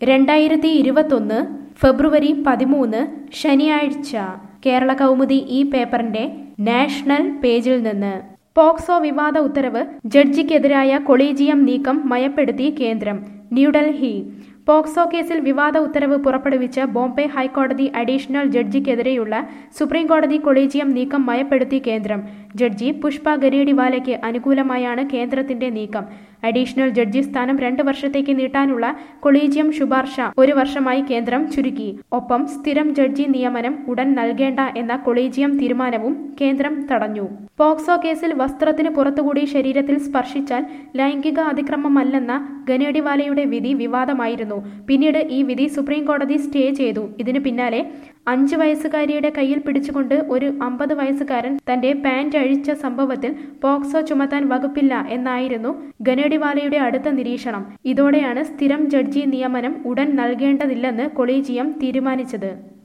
രണ്ടായിരത്തി ഇരുപത്തൊന്ന് ഫെബ്രുവരി പതിമൂന്ന് ശനിയാഴ്ച കേരള കൗമുദി ഈ പേപ്പറിന്റെ നാഷണൽ പേജിൽ നിന്ന് പോക്സോ വിവാദ ഉത്തരവ് ജഡ്ജിക്കെതിരായ കൊളീജിയം നീക്കം മയപ്പെടുത്തി കേന്ദ്രം ന്യൂഡൽഹി പോക്സോ കേസിൽ വിവാദ ഉത്തരവ് പുറപ്പെടുവിച്ച ബോംബെ ഹൈക്കോടതി അഡീഷണൽ ജഡ്ജിക്കെതിരെയുള്ള സുപ്രീം കോടതി കൊളീജിയം നീക്കം മയപ്പെടുത്തി കേന്ദ്രം ജഡ്ജി പുഷ്പ ഗനേഡിവാലയ്ക്ക് അനുകൂലമായാണ് കേന്ദ്രത്തിന്റെ നീക്കം അഡീഷണൽ ജഡ്ജി സ്ഥാനം രണ്ട് വർഷത്തേക്ക് നീട്ടാനുള്ള കൊളീജിയം ശുപാർശ ഒരു വർഷമായി കേന്ദ്രം ചുരുക്കി ഒപ്പം സ്ഥിരം ജഡ്ജി നിയമനം ഉടൻ നൽകേണ്ട എന്ന കൊളീജിയം തീരുമാനവും കേന്ദ്രം തടഞ്ഞു പോക്സോ കേസിൽ വസ്ത്രത്തിന് പുറത്തുകൂടി ശരീരത്തിൽ സ്പർശിച്ചാൽ ലൈംഗിക അതിക്രമമല്ലെന്ന ഗനേഡിവാലയുടെ വിധി വിവാദമായിരുന്നു പിന്നീട് ഈ വിധി സുപ്രീം കോടതി സ്റ്റേ ചെയ്തു ഇതിനു പിന്നാലെ അഞ്ച് വയസ്സുകാരിയുടെ കയ്യിൽ പിടിച്ചുകൊണ്ട് ഒരു അമ്പത് വയസ്സുകാരൻ തന്റെ പാന്റ് അഴിച്ച സംഭവത്തിൽ പോക്സോ ചുമത്താൻ വകുപ്പില്ല എന്നായിരുന്നു ഗനേഡിവാലയുടെ അടുത്ത നിരീക്ഷണം ഇതോടെയാണ് സ്ഥിരം ജഡ്ജി നിയമനം ഉടൻ നൽകേണ്ടതില്ലെന്ന് കൊളീജിയം തീരുമാനിച്ചത്